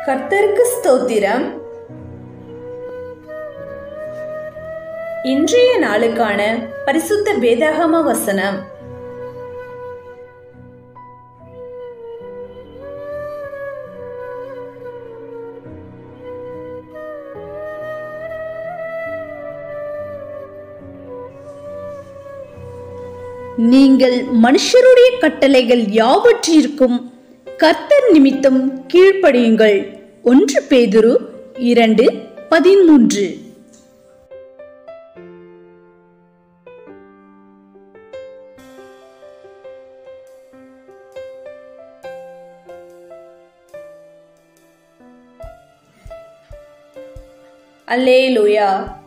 கர்த்தருக்கு ஸ்தோத்திரம் இன்றைய நாளுக்கான பரிசுத்த வேதாகம வசனம் நீங்கள் மனுஷருடைய கட்டளைகள் யாவற்றிற்கும் கர்த்தர் நிமித்தம் கீழ்ப்படியுங்கள் ஒன்று பேதுரு இரண்டு பதிமூன்று அல்லேலூயா